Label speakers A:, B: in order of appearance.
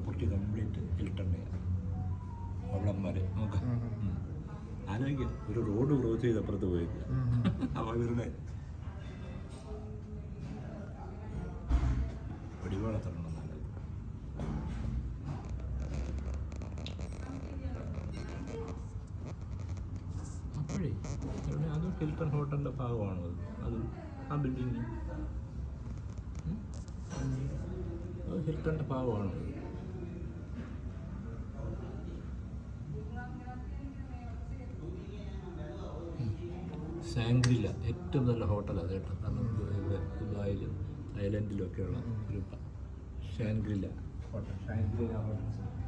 A: property complete ഹിൽട്ടണിയാണ് അവിടം വരെ നോക്കാം ആലോചിക്കുക ഒരു റോഡ് ക്രോസ് ചെയ്ത് അപ്പുറത്ത് പോയത് അപ്പോൾ ഇവരുടെ പിടിവാളത്തണം നല്ലത് അപ്പോഴേ ഇവിടെ അത് ഹിൽട്ടൺ ഹോട്ടലിൻ്റെ ഭാഗമാണോ അത് അത് ആ ബിൽഡിങ് അത് ഹിൽട്ടണിൻ്റെ ഭാഗമാണോ അത് സാങ്ഗ്രില ഏറ്റവും നല്ല ഹോട്ടലാണ് കേട്ടോ കാരണം ഇവിടെ ദുബായിലും ഐലൻഡിലും ഒക്കെയുള്ള ഒരു ഷാൻഗ്രില ഹോട്ടൽ ഷാൻഗ്രില ഹോട്ടൽ